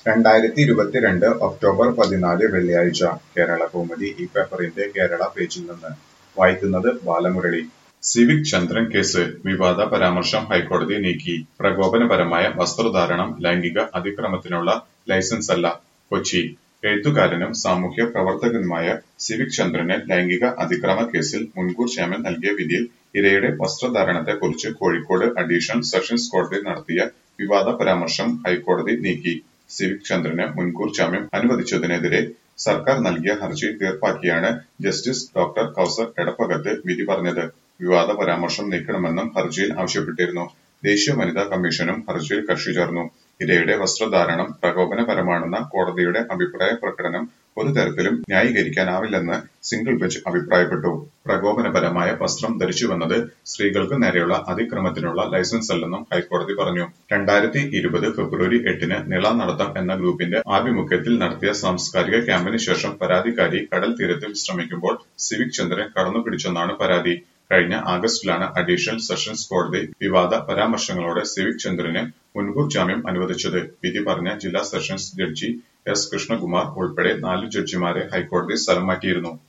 രണ്ടായിരത്തി ഇരുപത്തിരണ്ട് ഒക്ടോബർ പതിനാല് വെള്ളിയാഴ്ച കേരളകൗമുദി ഈ പേപ്പറിന്റെ കേരള പേജിൽ നിന്ന് വായിക്കുന്നത് ബാലമുരളി സിവിക് ചന്ദ്രൻ കേസ് വിവാദ പരാമർശം ഹൈക്കോടതി നീക്കി പ്രകോപനപരമായ വസ്ത്രധാരണം ലൈംഗിക അതിക്രമത്തിനുള്ള ലൈസൻസല്ല കൊച്ചി എഴുത്തുകാരനും സാമൂഹ്യ പ്രവർത്തകനുമായ സിവിക് ചന്ദ്രന് ലൈംഗിക അതിക്രമ കേസിൽ മുൻകൂർ ജാമ്യം നൽകിയ വിധിയിൽ ഇരയുടെ വസ്ത്രധാരണത്തെക്കുറിച്ച് കോഴിക്കോട് അഡീഷണൽ സെഷൻസ് കോടതി നടത്തിയ വിവാദ പരാമർശം ഹൈക്കോടതി നീക്കി സിവിക് ചന്ദ്രന് മുൻകൂർ ജാമ്യം അനുവദിച്ചതിനെതിരെ സർക്കാർ നൽകിയ ഹർജി തീർപ്പാക്കിയാണ് ജസ്റ്റിസ് ഡോക്ടർ കൗസർ എടപ്പകത്ത് വിധി പറഞ്ഞത് വിവാദ പരാമർശം നീക്കണമെന്നും ഹർജിയിൽ ആവശ്യപ്പെട്ടിരുന്നു ദേശീയ വനിതാ കമ്മീഷനും ഹർജിയിൽ കക്ഷി ചേർന്നു ഇരയുടെ വസ്ത്രധാരണം പ്രകോപനപരമാണെന്ന കോടതിയുടെ അഭിപ്രായ പ്രകടനം ഒരു തരത്തിലും ന്യായീകരിക്കാനാവില്ലെന്ന് സിംഗിൾ ബെഞ്ച് അഭിപ്രായപ്പെട്ടു പ്രകോപനപരമായ വസ്ത്രം ധരിച്ചുവെന്നത് സ്ത്രീകൾക്ക് നേരെയുള്ള അതിക്രമത്തിനുള്ള ലൈസൻസ് അല്ലെന്നും ഹൈക്കോടതി പറഞ്ഞു രണ്ടായിരത്തി ഇരുപത് ഫെബ്രുവരി എട്ടിന് നിള നടത്തം എന്ന ഗ്രൂപ്പിന്റെ ആഭിമുഖ്യത്തിൽ നടത്തിയ സാംസ്കാരിക ക്യാമ്പിന് ശേഷം പരാതിക്കാരി കടൽ തീരത്ത് വിശ്രമിക്കുമ്പോൾ സിവിക് ചന്ദ്രൻ കടന്നുപിടിച്ചെന്നാണ് പരാതി കഴിഞ്ഞ ആഗസ്റ്റിലാണ് അഡീഷണൽ സെഷൻസ് കോടതി വിവാദ പരാമർശങ്ങളോടെ സിവിക് ചന്ദ്രന് മുൻകൂർ ജാമ്യം അനുവദിച്ചത് വിധി പറഞ്ഞ ജില്ലാ സെഷൻസ് ജഡ്ജി എസ് കൃഷ്ണകുമാർ ഉൾപ്പെടെ നാല് ജഡ്ജിമാരെ ഹൈക്കോടതി സ്ഥലം മാറ്റിയിരുന്നു